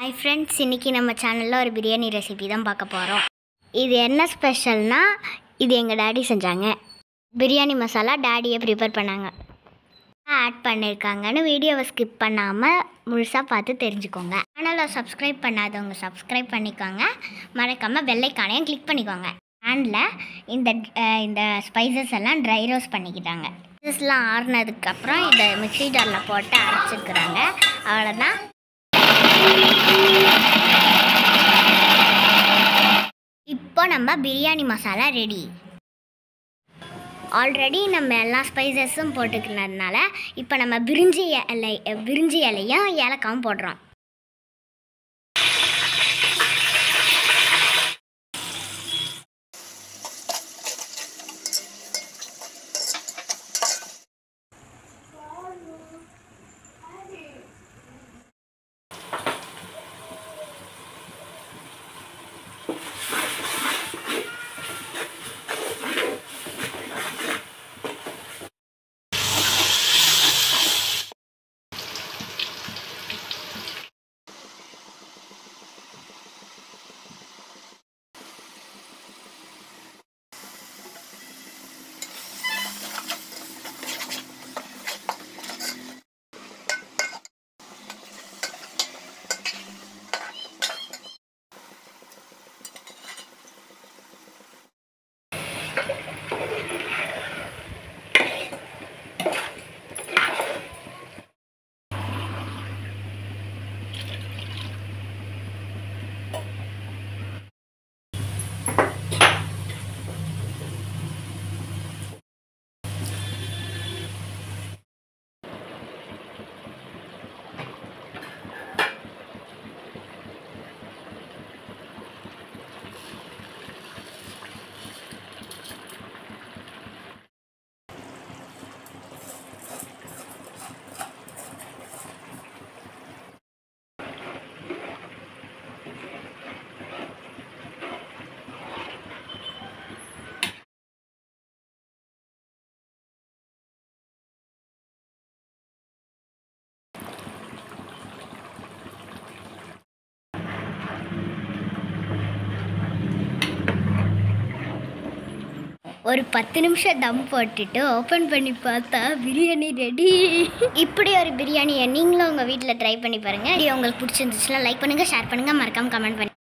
hi friends இன்றைக்கி நம்ம சேனலில் ஒரு பிரியாணி ரெசிபி தான் பார்க்க போகிறோம் இது என்ன ஸ்பெஷல்னா இது எங்கள் டாடி செஞ்சாங்க பிரியாணி மசாலா டாடியை ப்ரிப்பேர் பண்ணாங்க ஆட் பண்ணியிருக்காங்கன்னு வீடியோவை ஸ்கிப் பண்ணாமல் முழுசாக பார்த்து தெரிஞ்சுக்கோங்க சேனலை சப்ஸ்கிரைப் பண்ணாதவங்க சப்ஸ்கிரைப் பண்ணிக்கோங்க மறக்காமல் வெள்ளைக்கானையும் கிளிக் பண்ணிக்கோங்க ஹேண்டில் இந்த அஹ், இந்த ஸ்பைசஸ் எல்லாம் ட்ரை ரோஸ்ட் பண்ணிக்கிட்டாங்க ஸ்பைசஸ்லாம் ஆறுனதுக்கப்புறம் இதை மிக்ஸி ஜாரில் போட்டு அரைச்சிக்கிறாங்க அவ்வளோதான் இப்போ நம்ம பிரியாணி மசாலா ரெடி ஆல்ரெடி நம்ம எல்லா ஸ்பைசஸும் போட்டுக்கிறதுனால இப்போ நம்ம பிரிஞ்சி இலை பிரிஞ்சி இலையும் ஏலக்காவும் போடுறோம் ஒரு பத்து நிமிஷம் தம் போட்டுட்டு ஓப்பன் பண்ணி பார்த்தா பிரியாணி ரெடி இப்படி ஒரு பிரியாணியை நீங்களும் உங்கள் வீட்டில் ட்ரை பண்ணி பாருங்கள் இது உங்களுக்கு பிடிச்சிருந்துச்சுன்னா லைக் பண்ணுங்கள் ஷேர் பண்ணுங்கள் மறக்காமல் கமெண்ட் பண்ணி